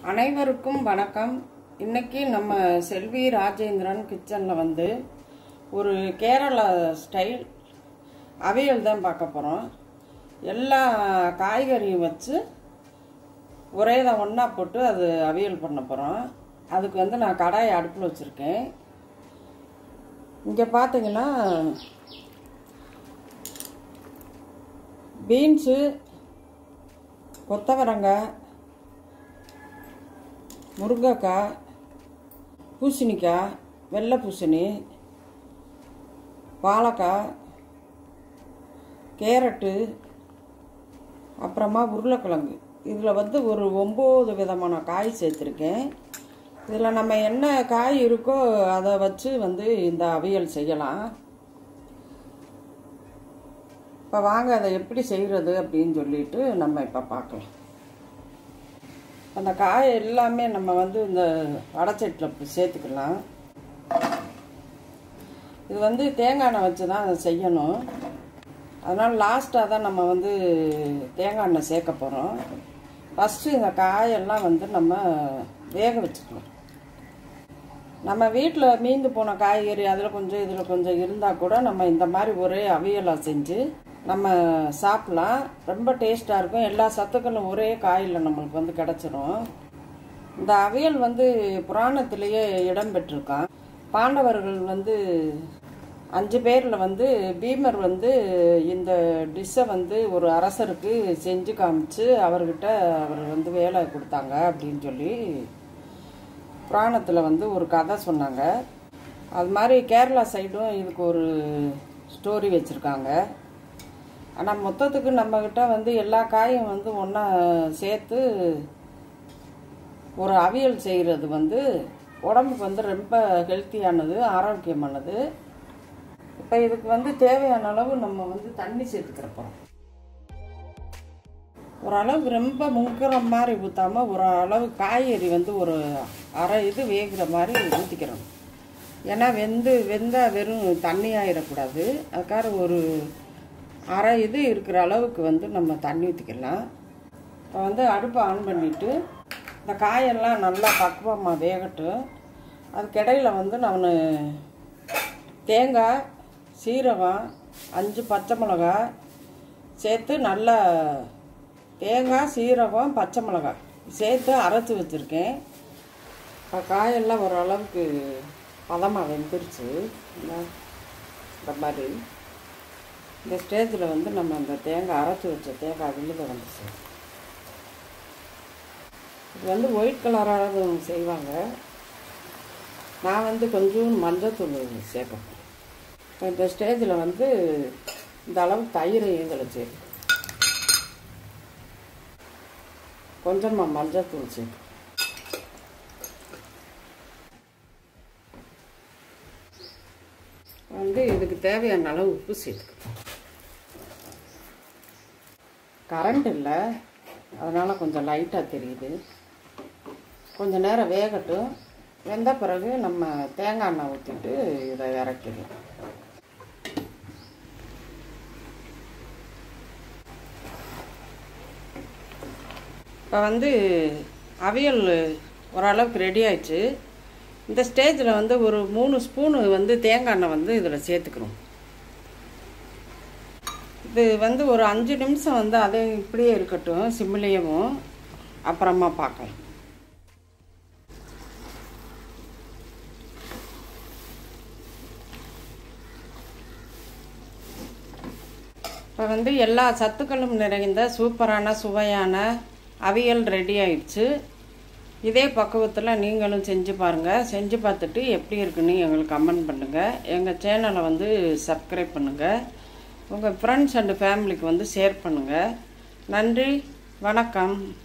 அனைவருக்கும் வணக்கம் இன்னைக்கு நம்ம செல்வி ராஜேந்திரன் கிச்சனில் வந்து ஒரு கேரளா ஸ்டைல் அவியல் தான் பார்க்க போகிறோம் எல்லா காய்கறியும் வச்சு ஒரே தான் ஒன்றா போட்டு அது அவியல் பண்ண போகிறோம் அதுக்கு வந்து நான் கடாயை அடுப்பில் வச்சுருக்கேன் இங்கே பார்த்தீங்கன்னா பீன்ஸு கொத்தவரங்காய் முருங்கைக்காய் பூசணிக்காய் வெள்ளை பூசணி வாழைக்காய் கேரட்டு அப்புறமா உருளைக்கிழங்கு இதில் வந்து ஒரு ஒம்பது விதமான காய் சேர்த்துருக்கேன் இதில் நம்ம என்ன காய் இருக்கோ அதை வச்சு வந்து இந்த அவியல் செய்யலாம் இப்போ வாங்க அதை எப்படி செய்கிறது அப்படின்னு சொல்லிட்டு நம்ம இப்போ பார்க்கலாம் அந்த காய் எல்லாமே நம்ம வந்து இந்த வடச்சட்டில் சேர்த்துக்கலாம் இது வந்து தேங்காய் எண்ணெய் வச்சு தான் அதை செய்யணும் அதனால் லாஸ்ட்டாக தான் நம்ம வந்து தேங்காய் எண்ணெய் சேர்க்க போகிறோம் ஃபஸ்ட்டு இந்த காயெல்லாம் வந்து நம்ம வேக வச்சுக்கலாம் நம்ம வீட்டில் மீந்து போன காய்கறி அதில் கொஞ்சம் இதில் கொஞ்சம் இருந்தால் கூட நம்ம இந்த மாதிரி ஒரே அவியலாக செஞ்சு நம்ம சாப்பிட்லாம் ரொம்ப டேஸ்ட்டாக இருக்கும் எல்லா சத்துக்களும் ஒரே காயில் நம்மளுக்கு வந்து கிடச்சிரும் இந்த அவியல் வந்து புராணத்திலேயே இடம் பெற்றிருக்கான் பாண்டவர்கள் வந்து அஞ்சு பேரில் வந்து பீமர் வந்து இந்த டிஷ்ஷை வந்து ஒரு அரசருக்கு செஞ்சு காமிச்சு அவர்கிட்ட அவர் வந்து வேலை கொடுத்தாங்க அப்படின்னு சொல்லி புராணத்தில் வந்து ஒரு கதை சொன்னாங்க அது மாதிரி கேரளா சைடும் இதுக்கு ஒரு ஸ்டோரி வச்சுருக்காங்க ஆனால் மொத்தத்துக்கு நம்மக்கிட்ட வந்து எல்லா காயும் வந்து ஒன்றா சேர்த்து ஒரு அவியல் செய்கிறது வந்து உடம்புக்கு வந்து ரொம்ப ஹெல்த்தியானது ஆரோக்கியமானது இப்போ இதுக்கு வந்து தேவையான அளவு நம்ம வந்து தண்ணி சேர்த்துக்கிற போகிறோம் ஓரளவுக்கு ரொம்ப முங்குற மாதிரி ஊற்றாமல் ஒரு அளவு காய்கறி வந்து ஒரு அரை இது வேகிற மாதிரி ஊற்றிக்கிறோம் ஏன்னா வெந்து வெந்தால் வெறும் தண்ணி ஆயிடக்கூடாது அதுக்காக ஒரு அரை இது இருக்கிற அளவுக்கு வந்து நம்ம தண்ணி ஊற்றிக்கலாம் இப்போ வந்து அடுப்பை ஆன் பண்ணிவிட்டு இந்த காயெல்லாம் நல்லா பக்குவமாக வேகட்டும் அதுக்கிடையில் வந்து நான் தேங்காய் சீரகம் அஞ்சு பச்சை மிளகாய் சேர்த்து நல்லா தேங்காய் சீரகம் பச்சை மிளகாய் சேர்த்து அரைச்சி வச்சுருக்கேன் இப்போ காயெல்லாம் ஓரளவுக்கு பதமாக வெந்துருச்சு இந்த மாதிரி இந்த ஸ்டேஜில் வந்து நம்ம அந்த தேங்காய் அரைச்சி வச்ச தேங்காய் விழுத வந்து சேர்த்து இது வந்து ஒயிட் கலராக செய்வாங்க நான் வந்து கொஞ்சம் மஞ்சத்தூள் சேர்ப்பேன் இப்போ இந்த ஸ்டேஜில் வந்து இந்த அளவு தயிர் இதில் சேர்க்கும் கொஞ்சமாக மஞ்சத்தூள் சேர்க்கும் வந்து இதுக்கு தேவையான அளவு உப்பு சேர்த்துக்கணும் கரண்ட் இல்லை அதனால் கொஞ்சம் லைட்டாக தெரியுது கொஞ்சம் நேரம் வேகட்டும் வெந்த பிறகு நம்ம தேங்காய் எண்ணெய் ஊற்றிட்டு இதை இறக்கிடுவோம் இப்போ வந்து அவியல் ஓரளவுக்கு ரெடி ஆயிடுச்சு இந்த ஸ்டேஜில் வந்து ஒரு மூணு ஸ்பூனு வந்து தேங்காய் எண்ணெய் வந்து இதில் சேர்த்துக்கிறோம் இது வந்து ஒரு அஞ்சு நிமிஷம் வந்து அதை இப்படியே இருக்கட்டும் சிம்மிலேயும் அப்புறமா பார்க்கலாம் இப்போ வந்து எல்லா சத்துக்களும் நிறைந்த சூப்பரான சுவையான அவியல் ரெடி ஆயிடுச்சு இதே பக்குவத்தில் நீங்களும் செஞ்சு பாருங்கள் செஞ்சு பார்த்துட்டு எப்படி இருக்குன்னு எங்களுக்கு கமெண்ட் பண்ணுங்கள் எங்கள் சேனலை வந்து சப்ஸ்கிரைப் பண்ணுங்கள் உங்கள் ஃப்ரெண்ட்ஸ் அண்டு ஃபேமிலிக்கு வந்து ஷேர் பண்ணுங்கள் நன்றி வணக்கம்